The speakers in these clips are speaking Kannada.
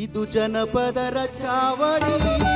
ಇದು ಜನಪದರ ಚಾವಡಿ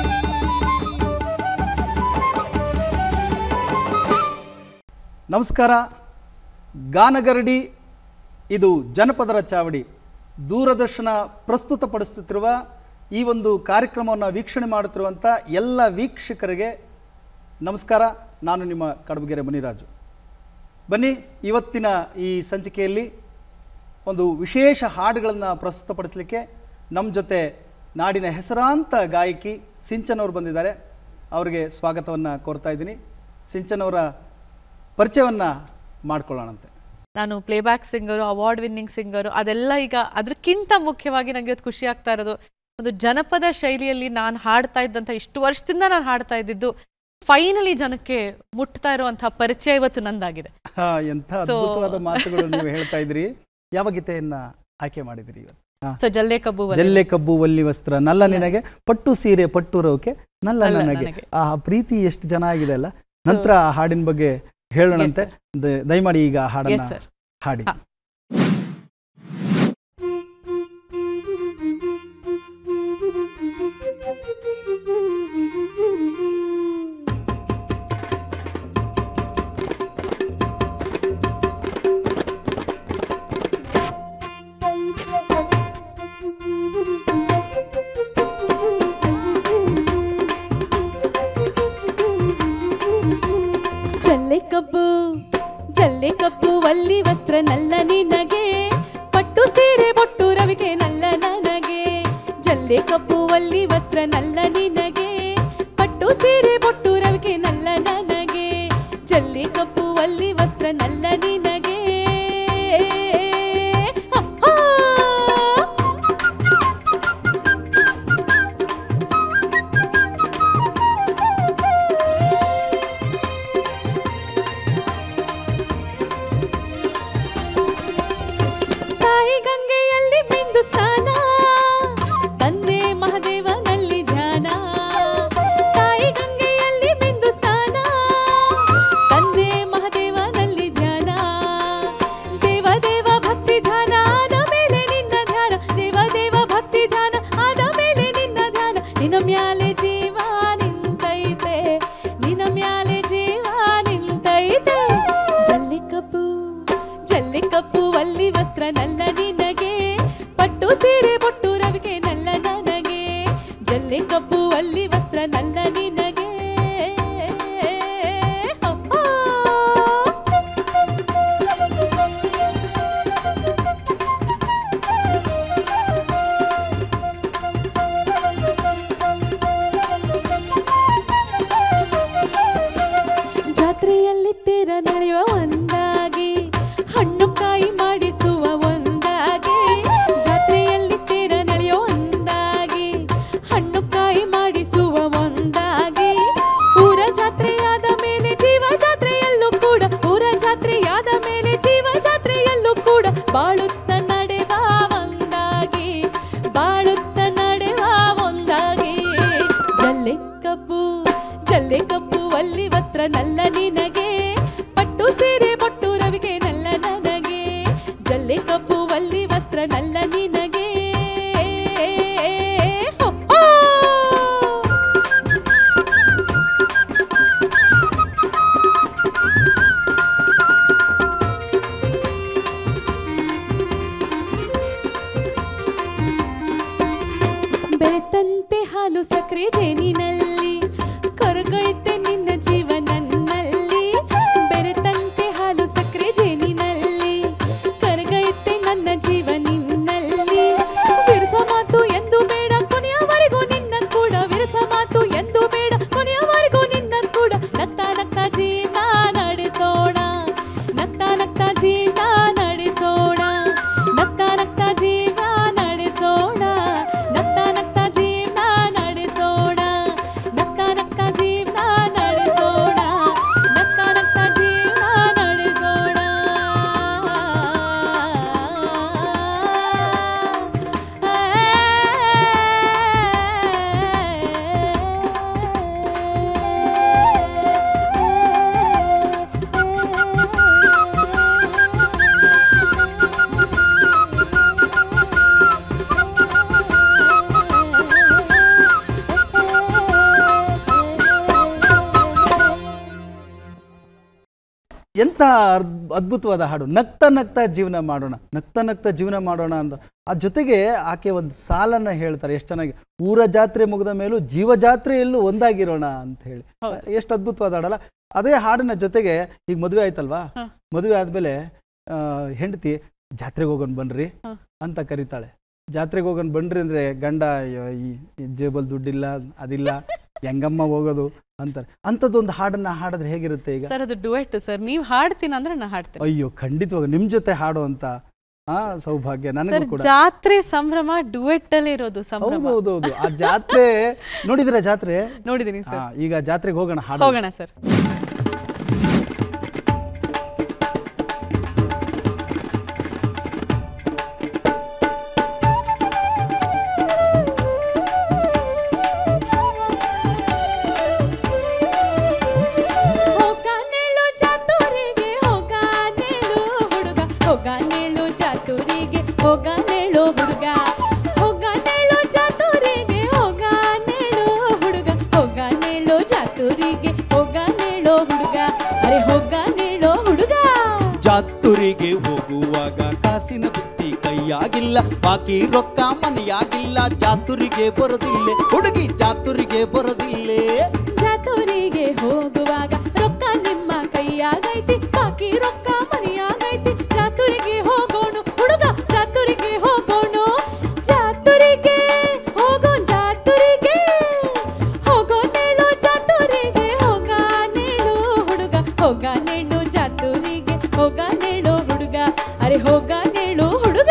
ನಮಸ್ಕಾರ ಗಾನಗರಡಿ ಇದು ಜನಪದರ ಚಾವಡಿ ದೂರದರ್ಶನ ಪ್ರಸ್ತುತಪಡಿಸುತ್ತಿರುವ ಈ ಒಂದು ಕಾರ್ಯಕ್ರಮವನ್ನು ವೀಕ್ಷಣೆ ಮಾಡುತ್ತಿರುವಂಥ ಎಲ್ಲ ವೀಕ್ಷಕರಿಗೆ ನಮಸ್ಕಾರ ನಾನು ನಿಮ್ಮ ಕಡಬಗೆರೆ ಮುನಿರಾಜು ಬನ್ನಿ ಇವತ್ತಿನ ಈ ಸಂಚಿಕೆಯಲ್ಲಿ ಒಂದು ವಿಶೇಷ ಹಾಡುಗಳನ್ನು ಪ್ರಸ್ತುತಪಡಿಸಲಿಕ್ಕೆ ನಮ್ಮ ಜೊತೆ ನಾಡಿನ ಹೆಸರಾಂತ ಗಾಯಕಿ ಸಿಂಚನವರು ಬಂದಿದ್ದಾರೆ ಅವರಿಗೆ ಸ್ವಾಗತವನ್ನು ಕೋರ್ತಾ ಇದ್ದೀನಿ ಸಿಂಚನವರ ಪರಿಚಯವನ್ನು ಮಾಡ್ಕೊಳ್ಳೋಣಂತೆ ನಾನು playback singer award winning singer ಅದೆಲ್ಲ ಈಗ ಅದಕ್ಕಿಂತ ಮುಖ್ಯವಾಗಿ ನನಗೆ ಇವತ್ತು ಖುಷಿ ಆಗ್ತಾ ಇರೋದು ಒಂದು ಜನಪದ ಶೈಲಿಯಲ್ಲಿ ನಾನು ಹಾಡ್ತಾ ಇದ್ದಂಥ ಇಷ್ಟು ವರ್ಷದಿಂದ ನಾನು ಹಾಡ್ತಾ ಇದ್ದಿದ್ದು ಫೈನಲಿ ಜನಕ್ಕೆ ಮುಟ್ತಾ ಇರುವಂತಹ ಪರಿಚಯ ಇವತ್ತು ನಂದಾಗಿದೆ ಹಾ, ಎಂಥ So- ಅದ್ಭುತವಾದ ಮಾತುಗಳು ನೀವು ಹೇಳ್ತಾ ಇದ್ರಿ ಯಾವ ಗೀತೆಯನ್ನ ಆಯ್ಕೆ ಮಾಡಿದಿರಿ ಇವತ್ತು ಹಾ. ಸೊ ಜಲ್ಲೆ ಕಬ್ಬು ವಲೆ. ಜಲ್ಲೆ ಕಬ್ಬು ವಲ್ಲಿ ವಸ್ತ್ರ ನಲ್ಲ ನಿನಗೆ ಪಟ್ಟು ಸೀರೆ ಪಟ್ಟು ರೋಕೆ ನಲ್ಲ ನಲ್ಲ ನನಗೆ ನನಗೆ. ಆ ಪ್ರೀತಿ ಎಷ್ಟು ಚೆನ್ನಾಗಿದೆ ಅಲ್ಲ ನಂತರ ಆ ಹಾಡಿನ ಬಗ್ಗೆ ಹೇಳೋಣಂತೆ ದ- ದಯಮಾಡಿ ಈಗ ಆ Yes, ಹಾಡನ್ನ sir. ಹಾಡಿ ಹಾ. ಜಲ್ಲೆ ಕಬ್ಬು ಜಲ್ಲೆ ಕಬ್ಬು ವಲ್ಲಿ ವಸ್ತ್ರ ನಲ್ಲ ನಿನಗೆ ಪಟ್ಟು ಸೀರೆ ಬೊಟ್ಟು ರವಿಕೆ ನಲ್ಲ ನನಗೆ ಜಲ್ಲೆ ಕಬ್ಬು ವಲ್ಲಿ ವಸ್ತ್ರ ನಲ್ಲ ನಿನಗೆ ಪಟ್ಟು ಸೀರೆ ಬೊಟ್ಟು ರವಿಕೆ ನಲ್ಲ ನನಗೆ ಜಲ್ಲೆ ಕಬ್ಬು ವಲ್ಲಿ ವಸ್ತ್ರ ನಲ್ಲ ನಿನಗೆ ಅಪ್ಪಾ! ತಾಯಿ ಗಂಗೆಯಲ್ಲಿ ಬಿಂದು ಸ್ನಾನ ತಂದೆ ಮಹದೇವನಲ್ಲಿ ಧ್ಯಾನ ತಾಯಿ ಗಂಗೆಯಲ್ಲಿ ಬಿಂದು ಸ್ನಾನ ತಂದೆ ಮಹದೇವನಲ್ಲಿ ಧ್ಯಾನ ದೇವ ದೇವ ಭಕ್ತಿ ಧ್ಯಾನ ಆದ ಮೇಲೆ ನಿನ್ನ ಧ್ಯಾನ ದೇವ ದೇವ ಭಕ್ತಿ ಧ್ಯಾನ ಆದ ಮೇಲೆ ನಿನ್ನ ಧ್ಯಾನ ನಿನ್ನ ಮ್ಯಾಲೆ ಜೀವ ನಿಂತೈತೆ ನಿನ್ನ ಮ್ಯಾಲೆ ಜೀವ ನಿಂತೈತೆ ಜಲ್ಲಿ ಕಬ್ಬು ಜಲ್ಲಿ ಕಪ್ಪು ವಲ್ಲಿ ವಸ್ತ್ರ ನಲ್ಲ ನಿನಗೆ ಪಟ್ಟು ಸೀರೆ ಬೊಟ್ಟು ರವಿಗೆ ನಲ್ಲ ನನಗೆ ಜಲ್ಲಿ ಕಪ್ಪು ವಲ್ಲಿ ವಸ್ತ್ರ ನಲ್ಲ ನಿನಗೆ ಅಪ್ಪಾ! ಜಾತ್ರೆಯಲ್ಲಿ ತೇರ ನಡೆಯುವ ಒಂದಾಗಿ ಹಣ್ಣು ಕಾಯಿ ಮಾಡಿಸುವ ಒಂದಾಗಿ ಜಾತ್ರೆಯಲ್ಲಿ ತೇರ ನಡೆಯುವ ಒಂದಾಗಿ ಹಣ್ಣು ಕಾಯಿ ಮಾಡಿಸುವ ಒಂದಾಗಿ ಊರ ಜಾತ್ರೆಯಾದ ಮೇಲೆ ಜೀವ ಜಾತ್ರೆಯಲ್ಲೂ ಕೂಡ ಊರ ಜಾತ್ರೆಯಾದ ಮೇಲೆ ಜೀವ ಜಾತ್ರೆಯಲ್ಲೂ ಕೂಡ ಬಾಳುತ್ತ ನಡೆವ ಒಂದಾಗಿ ಬಾಳುತ್ತ ನಡೆವ ಒಂದಾಗಿ ಜಲ್ಲೆ ಕಬ್ಬು ಜಲ್ಲೆ ಕಬ್ಬು ಅಲ್ಲಿ ವಸ್ತ್ರ ನಲ್ಲ ನಿನಗೆ ಪಟ್ಟು ಸೀರೆ ಬೊಟ್ಟು ರವಿಗೆ ನಲ್ಲ ನನಗೆ ಜಲ್ಲೆ ಕಬ್ಬು ಅಲ್ಲಿ ವಸ್ತ್ರ ನಲ್ಲ ನಿನಗೆ ಹೋ, ಹೋ! ಬೆರೆತಂತೆ ಹಾಲು ಸಕ್ಕರೆ ಜೇನಿನಲ್ಲಿ ಕರಗೈತೆ ನಿನ್ನ ಜೀವ ನನ್ನಲ್ಲಿ ಬೆರೆತಂತೆ ಹಾಲು ಸಕ್ಕರೆ ಜೇನಿನಲ್ಲಿ ಕರಗೈತೆ ನನ್ನ ಜೀವ ನಿನ್ನಲ್ಲಿ ವಿರಸ ಮಾತು ಎಂದು ಬೇಡ ಕೊನೆಯವರೆಗೂ ನಿನ್ನ ಕೂಡ ವಿರಸ ಮಾತು ಎಂದು ಬೇಡ ಕೊನೆಯವರೆಗೂ ನಿನ್ನ ಕೂಡ ನಗ್ತಾ ನಗ್ತಾ ಜೀವನ ನಡೆಸೋಣ ನಗ್ತಾ ನಗ್ತಾ ಜೀವನ ನಡೆಸೋಣ ನಗ್ತಾ ನಗ್ತಾ ಜೀವನ ನಡೆಸೋಣ ನಗ್ತಾ ನಗ್ತಾ ಜೀವನ ನಡೆಸೋಣ ಅರ್ದ್- ಅದ್ಭುತವಾದ ಹಾಡು ನಗ್ತಾ ನಗ್ತಾ ಜೀವನ ಮಾಡೋಣ ನಗ್ತಾ ನಗ್ತಾ ಜೀವನ ಮಾಡೋಣ ಅಂತ ಆ ಜೊತೆಗೆ ಆಕೆ ಒಂದು ಸಾಲನ್ನ ಹೇಳ್ತಾರೆ ಎಷ್ಟು ಚೆನ್ನಾಗಿ ಊರ ಜಾತ್ರೆ ಮುಗಿದ ಮೇಲೂ ಜೀವ ಜಾತ್ರೆಯಲ್ಲೂ ಒಂದಾಗಿರೋಣ ಅಂತ ಹೇಳಿ ಹೌದು. ಎಷ್ಟು ಅದ್ಭುತವಾದ ಹಾಡಲ್ಲ ಅದೇ ಹಾಡಿನ ಜೊತೆಗೆ ಈಗ ಮದುವೆ ಆಯ್ತಲ್ವಾ ಹ. ಮದುವೆ ಆದ್ಮೇಲೆ ಆ, ಹೆಂಡತಿ ಜಾತ್ರೆಗೆ ಹೋಗೋಣ ಬನ್ರಿ ಹ. ಅಂತ ಕರೀತಾಳೆ ಜಾತ್ರೆಗೆ ಹೋಗೋಣ ಬನ್ರಿ ಅಂದ್ರೆ ಗಂಡ ಅಯ್ಯೋ, ಈ ಈ ಜೇಬಲ್ ದುಡ್ಡಿಲ್ಲ ಅದಿಲ್ಲ ಹೆಂಗಮ್ಮ ಹೋಗೋದು ಅಂತಾರೆ ಅಂಥದ್ದೊಂದು ಹಾಡನ್ನ ಹಾಡಿದ್ರೆ ಹೇಗಿರುತ್ತೆ ಈಗ ಸರ್ ಅದು ಡುವೆಟ್ ಸರ್ ನೀವು ಹಾಡ್ತೀನಿ ಅಂದ್ರೆ ನಾ ಹಾಡ್ತೇನೆ ಅಯ್ಯೋ ಖಂಡಿತವಾಗ ನಿಮ್ ಜೊತೆ ಹಾಡು ಅಂತ ಆ ಸೌಭಾಗ್ಯ ನನಗೂ ಸರ್ ಕೂಡ ಜಾತ್ರೆ ಸಂಭ್ರಮ ಡುವೆಟ್ ಅಲ್ಲೇ ಇರೋದು ಹೌದು ಸಂಭ್ರಮ ಹೌದು ಹೌದು ಆ ಜಾತ್ರೆ ನೋಡಿದ್ರೆ ಜಾತ್ರೆ ನೋಡಿದೀನಿ ಆ, ಸರ್ ಈಗ ಜಾತ್ರೆಗೆ ಹೋಗೋಣ ಹಾಡು ಹೋಗೋಣ ಸರ್ ಹೋಗಾನೇಳು ಚಾತುರಿಗೆ ಹೋಗಾನೇಳು ಹುಡುಗ ಹೋಗಾನೇಳು ಚಾತುರಿಗೆ ಹೋಗಾನೇಳು ಹುಡುಗ ಹೋಗಾನೇಳು ಚಾತುರಿಗೆ ಹೋಗಾನೇಳು ಹುಡುಗ ಹೋಗಾನೇಳು ಚಾತುರಿಗೆ ಹೋಗಾನೇಳು ಹುಡುಗ ಅರೆ ಹೋಗಾನೇಳು ಹುಡುಗ ಜಾತುರಿಗೆ ಹೋಗುವಾಗ ಕಾಸಿನ ಬುತ್ತಿ ಕೈಯಾಗಿಲ್ಲ ಬಾಕಿ ರೊಕ್ಕ ಮನೆಯಾಗಿಲ್ಲ ಜಾತುರಿಗೆ ಬರೋದಿಲ್ಲ ಹುಡುಗಿ ಜಾತುರಿಗೆ ಬರೋದಿಲ್ಲೇ ಜಾತುರಿಗೆ ಹೋಗುವಾಗ ರೊಕ್ಕ ನಿಮ್ಮ ಕೈಯಾಗೈತಿ ಬಾಕಿ ರೊಕ್ಕ ಮನೆಯಾಗೈತಿ ಜಾತುರಿಗೆ ಹೋಗೋಣ ಹುಡುಗ ಜಾತುರಿಗೆ ಹೋಗೋಣ ಜಾತುರಿಗೆ ಹೋಗೋ ಜಾತುರಿಗೆ ಹೋಗೋ ನೇಳು ಜಾತುರಿಗೆ ಹೋಗ ನೇಳು ಹುಡುಗ ಹೋಗ ನೇಳು ಜಾತುರಿಗೆ ಹೋಗ ನೇಳು ಹುಡುಗ ಅರೆ ಹೋಗ ನೇಳು ಹುಡುಗ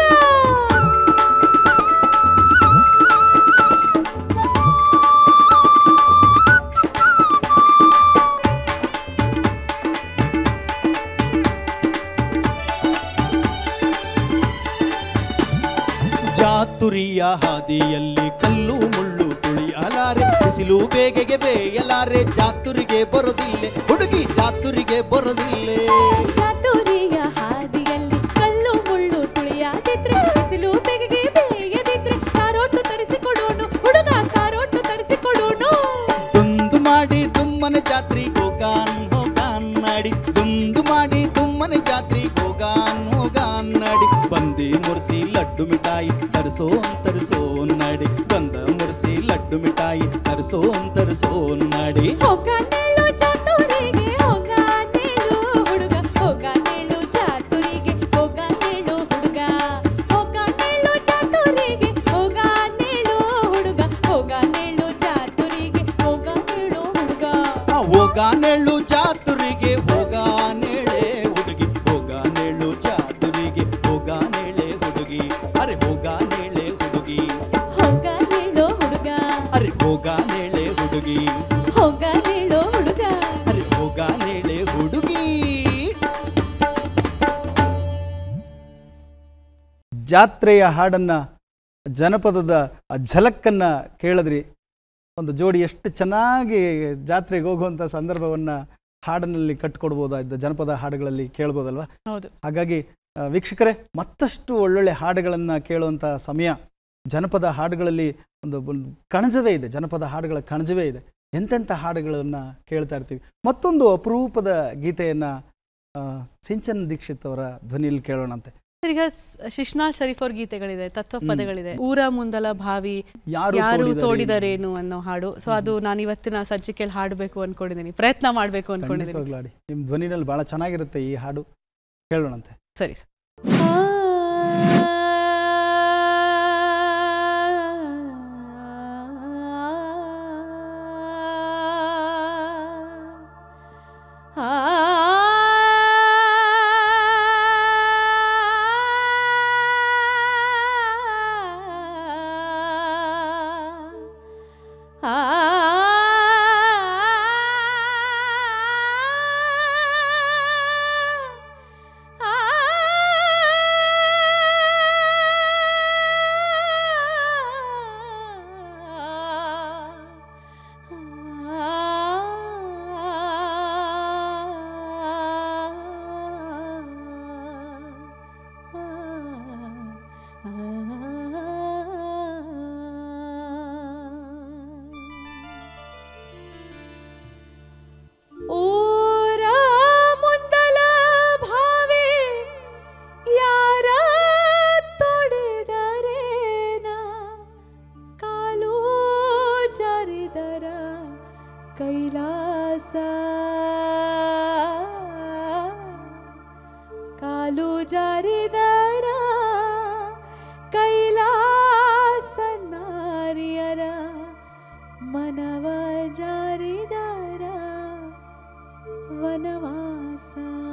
ಜಾತುರಿಯ ಹಾದಿಯಲ್ಲಿ ಕಲ್ಲು ಮುಳ್ಳು ತುಳಿಯಲಾರೆ ಬಿಸಿಲು ಬೇಗೆಗೆ ಬೇಯಲಾರೆ ಜಾತುರಿಗೆ ಬರೋದಿಲ್ಲ ಹುಡುಗಿ ಜಾತುರಿಗೆ ಬರೋದಿಲ್ಲೇ ಚಾತುರಿಯ ಹಾದಿಯಲ್ಲಿ ಕಲ್ಲು ಮುಳ್ಳು ತುಳಿಯಾದಿದ್ರೆ ಬಿಸಿಲು ಬೆಗೆಗೆ ಬೇಯದಿದ್ರೆ ಸಾರೋಟು ತರಿಸಿಕೊಡೋಣ ಹುಡುಗ ಸಾರೋಟು ತರಿಸಿಕೊಡೋಣ ದುಂದು ಮಾಡಿ ದುಮ್ಮನೆ ಜಾತ್ರಿ ಹೋಗಾನ್ ಹೋಗಾನ್ ನಾಡಿ ದುಂದು ಮಾಡಿ ದುಮ್ಮನೆ ಜಾತ್ರಿ ಹೋಗಾನ್ ಹೋಗಾನ್ ನಾಡಿ ಬಂದಿ ಮುರ್ಸಿ ಲಡ್ಡು ಮಿಠಾಯಿ ತರಿಸೋ ತರಿಸೋ ನಾಡಿ ಬಂದ ಮುರ್ಸಿ ಲಡ್ಡು ಮಿಠಾಯಿ ತರಿಸೋ ತರಿಸೋ ನಾಡಿ ಹೋಗ ನೇಳು ಚಾತುರಿಗೆ ಹೋಗ ನೇಳು ಹುಡುಗ ಹೋಗ ನೇಳು ಚಾತುರಿಗೆ ಹೋಗ ನೇಳು ಹುಡುಗ ಹೋಗ ನೇಳು ಚಾತುರಿಗೆ ಹೋಗ ನೇಳು ಹುಡುಗ ಹೋಗ ನೇಳು ಚಾತುರಿಗೆ ಹೋಗ ನೇಳು ಹುಡುಗ ಆ ಹೋಗಾನೆಳ್ಳು ಜಾತುರಿಗೆ ಹೋಗಾನೆಳೆ ಹುಡುಗಿ ಹೋಗಾನೆಳ್ಳು ಜಾತುರಿಗೆ ಹೋಗಾನೆಳೆ ಹುಡುಗಿ ಅರೆ ಹೋಗಾನೆಳೆ ಹುಡುಗಿ ಹೋಗ ನೇಳು ಹುಡುಗ ಅರೆ ಹೋಗಾನೆಳೆ ಹುಡುಗಿ ಹೋಗ ನೇಳು ಹುಡುಗ ಅರೆ ಹೋಗಾನೆಳೆ ಹುಡುಗಿ ಜಾತ್ರೆಯ ಹಾಡನ್ನ ಜನಪದದ ಆ ಝಲಕ್ಕನ್ನ ಕೇಳಿದ್ರಿ ಒಂದು ಜೋಡಿ ಎಷ್ಟು ಚೆನ್ನಾಗಿ ಜಾತ್ರೆಗೆ ಹೋಗುವಂಥ ಸಂದರ್ಭವನ್ನ ಹಾಡಿನಲ್ಲಿ ಕಟ್ಕೊಡ್ಬೋದಾಯ್ತು ಜನಪದ ಹಾಡುಗಳಲ್ಲಿ ಕೇಳ್ಬೋದಲ್ವಾ ಹೌದು ಹಾಗಾಗಿ ಆ, ವೀಕ್ಷಕರೇ ಮತ್ತಷ್ಟು ಒಳ್ಳೊಳ್ಳೆ ಹಾಡುಗಳನ್ನು ಕೇಳುವಂಥ ಸಮಯ ಜನಪದ ಹಾಡುಗಳಲ್ಲಿ ಒಂದು ಒಂದು ಕಣಜವೇ ಇದೆ ಜನಪದ ಹಾಡುಗಳ ಕಣಜವೇ ಇದೆ ಎಂತೆಂಥ ಹಾಡುಗಳನ್ನು ಕೇಳ್ತಾ ಇರ್ತೀವಿ ಮತ್ತೊಂದು ಅಪರೂಪದ ಗೀತೆಯನ್ನು ಸಿಂಚನ್ ದೀಕ್ಷಿತ್ ಅವರ ಧ್ವನಿಯಲ್ಲಿ ಕೇಳೋಣಂತೆ ಸರ್, ಈಗ ಸ್- ಶಿಶ್ನಾಳ್ ಶರೀಫ್ ಅವ್ರ ಗೀತೆಗಳಿದೆ ತತ್ವ ಪದಗಳಿದೆ ಊರ ಮುಂದಲ ಭಾವಿ ಯಾರು ಯಾರು ತೋಡಿದರೇನು? ತೋಡಿದರೇನು ಅನ್ನೋ ಹಾಡು ಸೊ ಅದು ನಾನು ಇವತ್ತಿನ ಸಂಚಿಕೆಯಲ್ಲಿ ಹಾಡಬೇಕು ಅನ್ಕೊಂಡಿದ್ದೀನಿ ಪ್ರಯತ್ನ ಮಾಡಬೇಕು ಅನ್ಕೊಂಡಿದ್ದೀನಿ ಖಂಡಿತವಾಗ್ಲೂ ಆಡಿ ನಿಮ್ಮ ಧ್ವನಿನಲ್ಲಿ ಭಾಳ ಚೆನ್ನಾಗಿರುತ್ತೆ ಈ ಹಾಡು ಕೇಳೋಣಂತೆ ಸರಿ ಸರ್. ಜಾರಿದರ ಕೈಲಾಸ ನಾರಿಯರ ಮನವ ಜಾರಿದರ ವನವಾಸ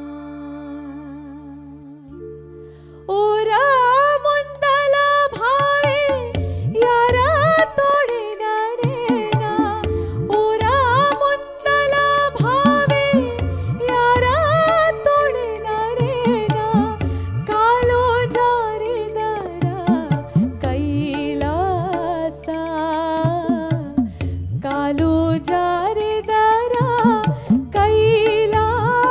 ಊರ ಮುಂದಲ ಭಾವೆ ಯಾರ ತೋಡಿದರೇನ ಊರ ಮುಂದಲ ಭಾವೆ ಯಾರ ತೋಡಿದರೇನ ಕಾಲು ಜಾರಿದರ ಕೈಲಾಸ ಕಾಲು ಜಾರಿದರ ಕೈಲಾಸ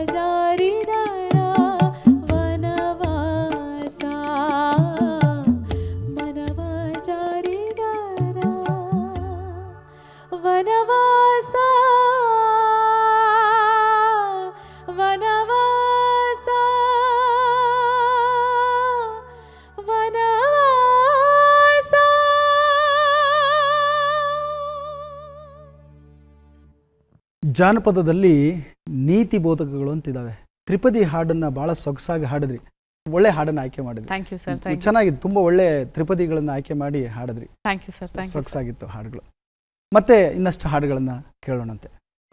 ಜಾರಿದರ ವನವಾಸ ಮನವ ಜಾರಿದರ ವನವಾಸ ವನವಾಸ ವನವಾಸ ಜಾನಪದದಲ್ಲಿ ನೀತಿ ಬೋಧಕಗಳು ಅಂತಿದ್ದಾವೆ ತ್ರಿಪದಿ ಹಾಡನ್ನು ಭಾಳ ಸೊಗಸಾಗಿ ಹಾಡಿದ್ರಿ ಒಳ್ಳೆ ಹಾಡನ್ನು ಆಯ್ಕೆ ಮಾಡಿದ್ರಿ thank you sir thank you ಚೆನ್ನಾಗಿತ್ತು ತುಂಬ ಒಳ್ಳೆ ತ್ರಿಪದಿಗಳನ್ನು ಆಯ್ಕೆ ಮಾಡಿ ಹಾಡಿದ್ರಿ thank you sir thank you ಸೊಗಸಾಗಿತ್ತು ಹಾಡುಗಳು ಮತ್ತೆ ಇನ್ನಷ್ಟು ಹಾಡುಗಳನ್ನು ಕೇಳೋಣಂತೆ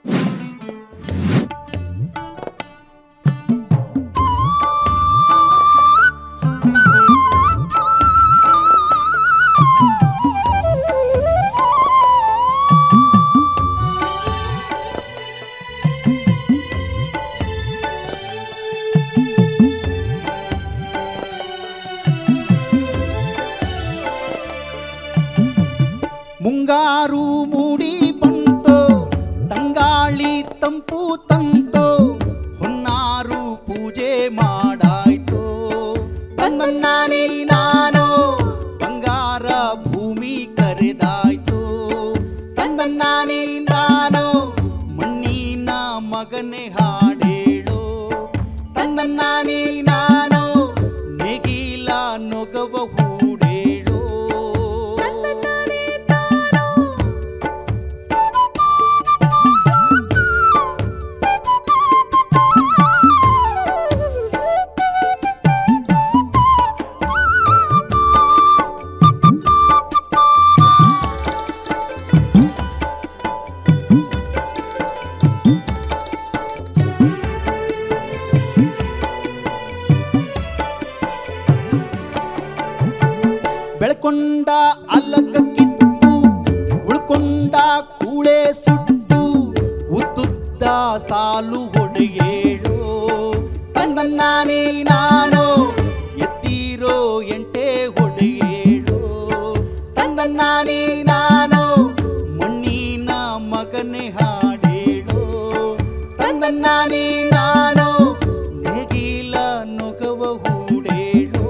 ಮುಂಗಾರು ಮೂಡಿ ಬಂತೋ ತಂಗಾಳಿ ತಂಪು ತಂತೋ ಹೊನ್ನಾರು ಪೂಜೆ ಮಾಡಾಯ್ತು ತನ್ನನ್ನಾನಿ ನಾನು ಬಂಗಾರ ಭೂಮಿ ಕರೆದಾಯ್ತು ತನ್ನನ್ನಾನಿ ನಾನು ಮಣ್ಣಿನ ಮಗನೇ ಹಾಡೇಳು ತನ್ನನ್ನಾನಿ ನಾನು ನೆಗಿಲ ನೊಗವ ಹೂಡೇಳು ಬೆಳ್ಕೊಂಡ ಅಲ್ಲಕ ಕಿತ್ತು ಉಳ್ಕೊಂಡ ಕೂಳೆ ಸುಟ್ಟು ಉದ್ದುದ್ದ ಸಾಲು ಹೊಡೆಯೇಳು ತಂದನ್ನಾನಿ ನಾನು ಎತ್ತೀರೋ ಎಂಟೆ ಹೊಡೆಯೇಳು ತಂದನ್ನಾನಿ ನಾನು ಮಣ್ಣಿನ ಮಗನೇ ಹಾಡೇಳು ತಂದನ್ನಾನಿ ನಾನು ನೆಗಿಲ ನೊಗವ ಹೂಡೇಳು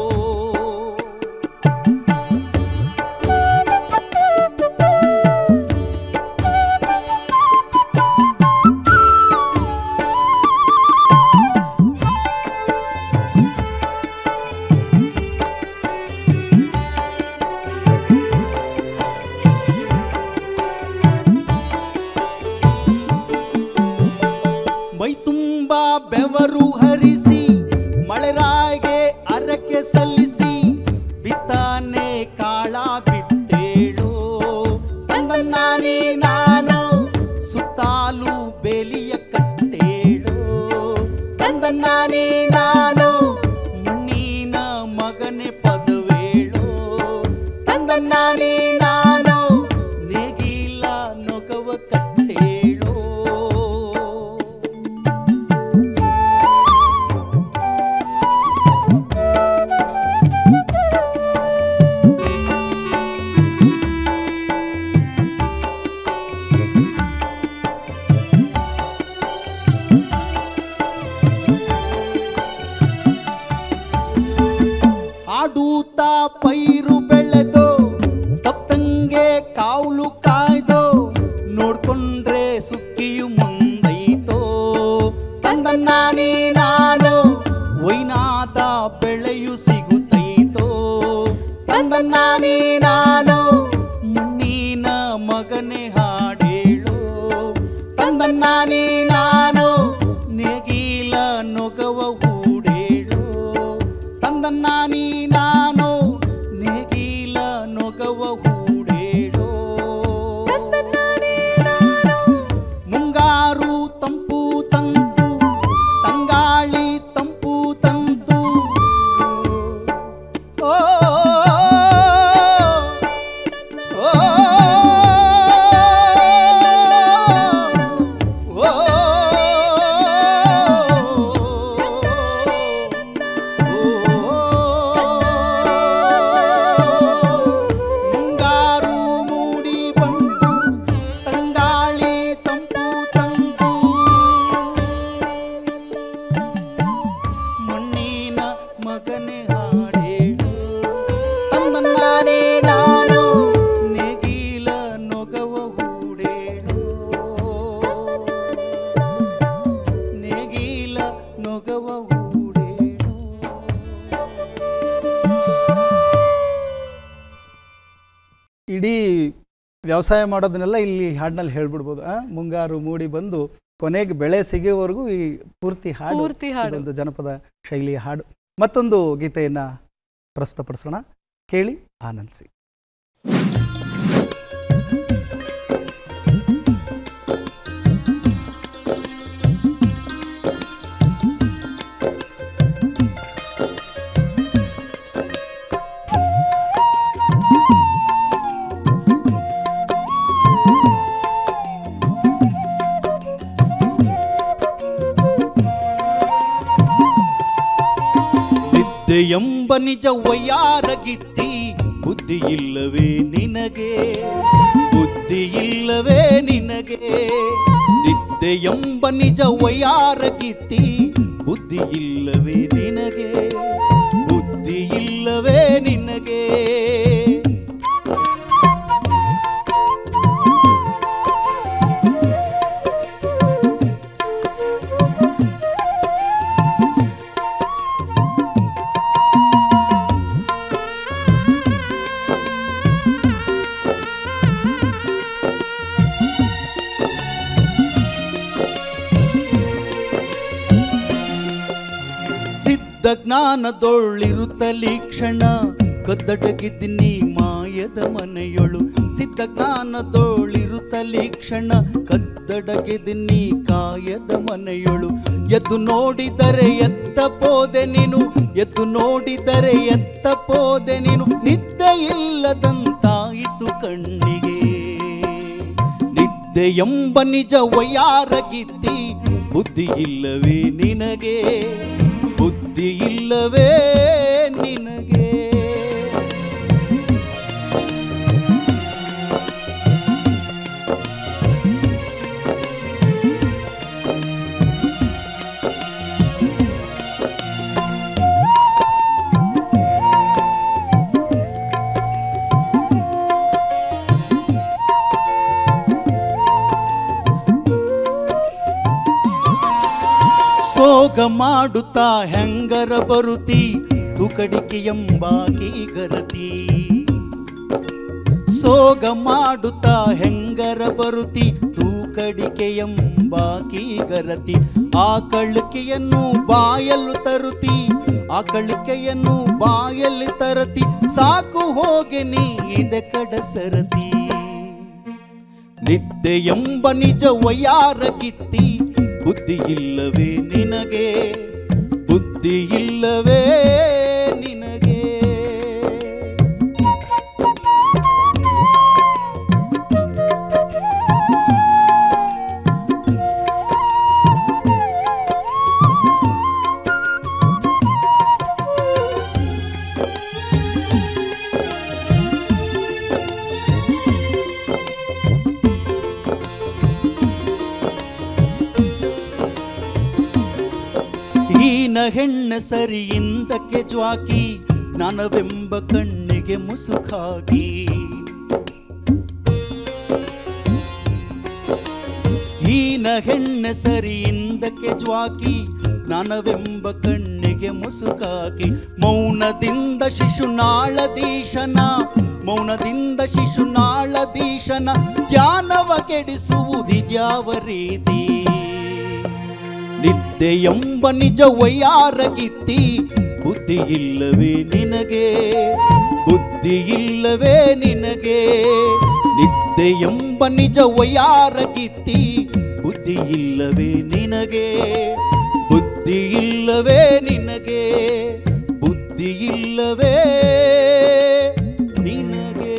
ಮೈ ತುಂಬ ಬೆವರು ಹರಿಸಿ ಮಳೆರಾಯ್ಗೆ ಅರಕೆ ಸಲ್ಲಿಸಿ ಬಿತ್ತಾನೆ ಕಾಳ ಬಿತ್ತೇಳು ತಂದನ್ನಾನಿ ನಾನು ಸುತ್ತಾಲು ಬೇಲಿಯ ಕಟ್ಟೇಳು ತಂದನ್ನಾನಿ ನಾನು ಮಣ್ಣಿನ ಮಗನೆ ಪದವೇಳು ತಂದನ್ನಾನಿ ನಾನು ನೇಗಿಲ ನೊಗವ ಕಟ್ಟೇಳು ಆಡೂತಾ ಪೈರು ಬೆಳೆದು ತಪ್ಪಂಗೆ ಕಾವಲು ಕಾಯ್ದೋ ನೋಡ್ಕೊಂಡ್ರೆ ಸುಕ್ಕಿಯು ಮುಂದೈತೋ ತಂದನ್ನಾನಿ ನಾನು ಒಯ್ನಾದ ಬೆಳೆಯು ಸಿಗುತ್ತೈತೋ ತಂದನ್ನಾನಿ ನಾನು ಮಣ್ಣಿನ ಮಗನೇ ಹಾಡೇಳು ತಂದನ್ನಾನಿ ನಾನು ನೇಗಿಲ ನೊಗವ ಹೂಡೇಳು ತಂದನ್ನಾನಿ ನಾನು ನೇಗಿಲ ನೊಗವ ಹೂಡೇಳು ಮುಂಗಾರು ತಂಪು ತಂತು ತಂಗಾಳಿ ತಂಪು ತಂತು ಓ ಓ, ಓ, ಓ, ಮೊಗವ ಹೂಡೇಳು ಇಡೀ ವ್ಯವಸಾಯ ಮಾಡೋದನ್ನೆಲ್ಲ ಇಲ್ಲಿ ಹಾಡಿನಲ್ಲಿ ಹೇಳ್ಬಿಡ್ಬೋದು ಆ? ಮುಂಗಾರು ಮೂಡಿ ಬಂದು ಕೊನೆಗೆ ಬೆಳೆ ಸಿಗೋವರೆಗೂ ಈ ಪೂರ್ತಿ ಹಾಡು ಪೂರ್ತಿ ಹಾಡು. ಇದೊಂದು ಜನಪದ ಶೈಲಿಯ ಹಾಡು ಮತ್ತೊಂದು ಗೀತೆಯನ್ನು ಪ್ರಸ್ತುತಪಡಿಸೋಣ ಕೇಳಿ ಆನಂದಿಸಿ ನಿದ್ದೆ ಎಂಬ ನಿಜ ವಯ್ಯಾರಗಿತ್ತಿ ಬುದ್ಧಿ ಇಲ್ಲವೇ ನಿನಗೆ ಬುದ್ಧಿ ಇಲ್ಲವೇ ನಿನಗೆ ನಿದ್ದೆ ಎಂಬ ನಿಜ ವಯ್ಯಾರಗಿತ್ತಿ ಬುದ್ಧಿ ಇಲ್ಲವೇ ನಿನಗೆ ಬುದ್ಧಿ ಇಲ್ಲವೇ ನಿನಗೆ ಸಿದ್ಧ ಜ್ಞಾನದೊಳ್ಳಿರುತ್ತಲಿ ಕ್ಷಣ ಕದ್ದಡಗಿದ್ನಿ ಮಾಯದ ಮನೆಯೊಳು ಸಿದ್ಧ ಜ್ಞಾನದೊಳ್ಳಿರುತ್ತಲಿ ಕ್ಷಣ ಕದ್ದಡಗಿದ್ನಿ ಕಾಯದ ಮನೆಯೊಳು ಎದ್ದು ನೋಡಿದರೆ ಎತ್ತ ಪೋದೆ ನೀನು ಎದ್ದು ನೋಡಿದರೆ ಎತ್ತ ಪೋದೆ ನೀನು ನಿದ್ದೆ ಇಲ್ಲದಂತಾಯಿತು ಕಣ್ಣಿಗೆ ನಿದ್ದೆ ಎಂಬ ನಿಜ ವಯ್ಯಾರಗಿದ್ದಿ ಬುದ್ಧಿ ಇಲ್ಲವೇ ನಿನಗೆ ಬುದ್ಧಿ ಇಲ್ಲವೇ ನಿನಗೆ ಸೋಗ ಮಾಡುತ್ತಾ ಹೆಂಗರ ಬರುತಿ ತುಕಡಿಕೆ ಎಂಬಾಕಿ ಗರತಿ ಸೋಗ ಮಾಡುತ್ತಾ ಹೆಂಗರ ಬರುತಿ ತೂಕಡಿಕೆ ಎಂಬಾಕಿ ಗರತಿ ಆಕಳಿಕೆಯನ್ನು ಬಾಯಲು ತರುತಿ ಆಕಳಿಕೆಯನ್ನು ಬಾಯಲ್ಲಿ ತರತಿ ಸಾಕು ಹೋಗೆ ನೀ ಇದೆ ಕಡಸರತಿ ನಿದ್ದೆ ಎಂಬ ನಿಜ ವಯ್ಯಾರಗಿತ್ತಿ ಬುದ್ಧಿ ಇಲ್ಲವೇ ನಿನಗೆ ಬುದ್ಧಿ ಇಲ್ಲವೇ ನಿನಗೆ ಹೀನ ಹೆಣ್ಣ ಸರಿಯಿಂದಕ್ಕೆ ಜ್ವಾಕಿ ಜ್ಞಾನವೆಂಬ ಕಣ್ಣಿಗೆ ಮುಸುಕಾಗಿ ಹೀನ ಹೆಣ್ಣ ಸರಿಯಿಂದಕ್ಕೆ ಜ್ವಾಕಿ ಜ್ಞಾನವೆಂಬ ಕಣ್ಣಿಗೆ ಮುಸುಕಾಗಿ ಮೌನದಿಂದ ಶಿಶುನಾಳದೀಶನ ಮೌನದಿಂದ ಶಿಶುನಾಳದೀಶನ ಧ್ಯಾನವ ಕೆಡಿಸುವುದಿದ್ಯಾವ ರೀತಿ ನಿದ್ದೆ ಎಂಬ ನಿಜ ವಯ್ಯಾರಗಿತ್ತಿ ಬುದ್ಧಿ ಇಲ್ಲವೇ ನಿನಗೆ ಬುದ್ಧಿ ಇಲ್ಲವೇ ನಿನಗೆ ನಿದ್ದೆ ಎಂಬ ನಿಜ ವಯ್ಯಾರಗಿತ್ತಿ ಬುದ್ಧಿ ಇಲ್ಲವೇ ನಿನಗೆ ಬುದ್ಧಿ ಇಲ್ಲವೇ ನಿನಗೆ ಬುದ್ಧಿ ಇಲ್ಲವೇ ನಿನಗೆ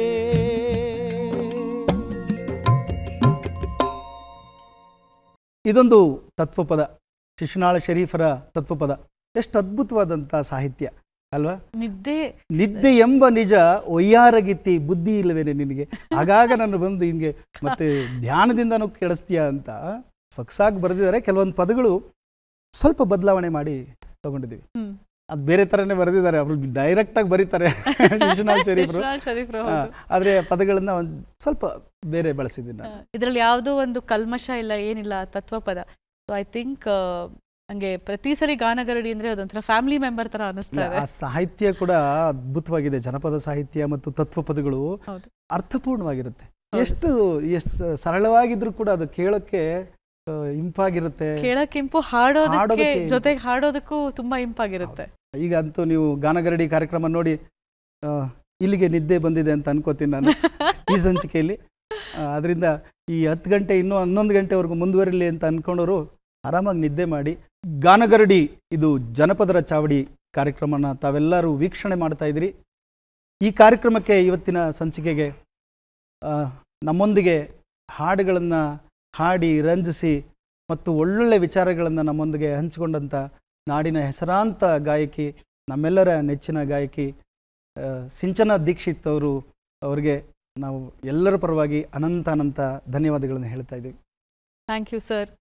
ಇದೊಂದು ತತ್ವಪದ ಶಿಶುನಾಳ ಶರೀಫರ ತತ್ವಪದ ಎಷ್ಟು ಅದ್ಭುತವಾದಂಥ ಸಾಹಿತ್ಯ ಅಲ್ವಾ ನಿದ್ದೆ ನಿದ್ದೆ ಎಂಬ ನಿಜ ಒಯ್ಯಾರಗಿತ್ತಿ ಬುದ್ಧಿ ಇಲ್ಲವೇನೆ ನಿನಗೆ ಆಗಾಗ ನಾನು ಬಂದು ಹಿಂಗೆ ಮತ್ತೆ ಧ್ಯಾನದಿಂದನೂ ಕೆಡಿಸ್ತೀಯ ಅಂತ ಸೊಗಸಾಗಿ ಬರೆದಿದ್ದಾರೆ ಕೆಲವೊಂದು ಪದಗಳು ಸ್ವಲ್ಪ ಬದಲಾವಣೆ ಮಾಡಿ ತಗೊಂಡಿದ್ದೀವಿ ಹ್ಮ್. ಅದು ಬೇರೆ ಥರನೇ ಬರೆದಿದ್ದಾರೆ ಅವರು ಡೈರೆಕ್ಟಾಗಿ ಬರೀತಾರೆ ಶಿಶುನಾಳ್ ಶರೀಫರು ವಿಶ್ವನಾಥ್ ಶರೀಫ್ರು ಆ, ಹೌದು. ಆದ್ರೆ ಪದಗಳನ್ನ ಒಂದು ಸ್ವಲ್ಪ ಬೇರೆ ಬಳಸಿದ್ದೀನಿ ನಾನು ಇದ್ರಲ್ಲಿ ಯಾವುದೋ ಒಂದು ಕಲ್ಮಶ ಇಲ್ಲ ಏನಿಲ್ಲ ತತ್ವಪದ ಸೊ ಐ ಥಿಂಕ್ ನಂಗೆ ಪ್ರತಿ ಸರಿ ಗಾನಗರಡಿ ಅಂದ್ರೆ ಅದೊಂಥರ ಫ್ಯಾಮಿಲಿ ಮೆಂಬರ್ ತರ ಅನಿಸ್ತಾ ಇದೆ ಆ ಸಾಹಿತ್ಯ ಕೂಡ ಅದ್ಭುತವಾಗಿದೆ ಜನಪದ ಸಾಹಿತ್ಯ ಮತ್ತು ತತ್ವಪದಗಳು ಹೌದು. ಅರ್ಥಪೂರ್ಣವಾಗಿರುತ್ತೆ ಹೌದು ಎಷ್ಟು ಎಷ್ಟು ಸರಳವಾಗಿದ್ರು ಕೂಡ ಅದು ಕೇಳೋಕ್ಕೆ ಆ, ಇಂಪಾಗಿರುತ್ತೆ ಕೇಳಕ್ ಇಂಪು ಹಾಡೋದಕ್ಕೆ ಹಾಡೋದಕ್ಕೆ ಇಂಪು. ಜೊತೆಗೆ ಹಾಡೋದಕ್ಕೂ ತುಂಬಾ ಇಂಪಾಗಿರುತ್ತೆ ಈಗ ಅಂತೂ ನೀವು ಗಾನಗರಡಿ ಕಾರ್ಯಕ್ರಮ ನೋಡಿ ಆ, ಇಲ್ಲಿಗೆ ನಿದ್ದೆ ಬಂದಿದೆ ಅಂತ ಅನ್ಕೋತೀನಿ ನಾನು ಈ ಸಂಚಿಕೆಯಲ್ಲಿ ಅದರಿಂದ ಈ ಹತ್ತು ಗಂಟೆ ಇನ್ನೂ ಹನ್ನೊಂದು ಗಂಟೆವರೆಗೂ ಮುಂದುವರಿಲಿ ಅಂತ ಅನ್ಕೊಂಡವರು ಆರಾಮಾಗಿ ನಿದ್ದೆ ಮಾಡಿ ಗಾನಗರಡಿ ಇದು ಜನಪದರ ಚಾವಡಿ ಕಾರ್ಯಕ್ರಮನ ತಾವೆಲ್ಲರೂ ವೀಕ್ಷಣೆ ಮಾಡ್ತಾ ಇದ್ದೀರಿ ಈ ಕಾರ್ಯಕ್ರಮಕ್ಕೆ ಇವತ್ತಿನ ಸಂಚಿಕೆಗೆ ಆ, ನಮ್ಮೊಂದಿಗೆ ಹಾಡುಗಳನ್ನು ಹಾಡಿ ರಂಜಿಸಿ ಮತ್ತು ಒಳ್ಳೊಳ್ಳೆ ವಿಚಾರಗಳನ್ನು ನಮ್ಮೊಂದಿಗೆ ಹಂಚಿಕೊಂಡಂಥ ನಾಡಿನ ಹೆಸರಾಂತ ಗಾಯಕಿ ನಮ್ಮೆಲ್ಲರ ನೆಚ್ಚಿನ ಗಾಯಕಿ ಆ, ಸಿಂಚನ ದೀಕ್ಷಿತ್ ಅವರು ಅವರಿಗೆ ನಾವು ಎಲ್ಲರ ಪರವಾಗಿ ಅನಂತ ಅನಂತ ಧನ್ಯವಾದಗಳನ್ನು ಹೇಳ್ತಾ ಇದ್ದೀವಿ ಥ್ಯಾಂಕ್ ಯು ಸರ್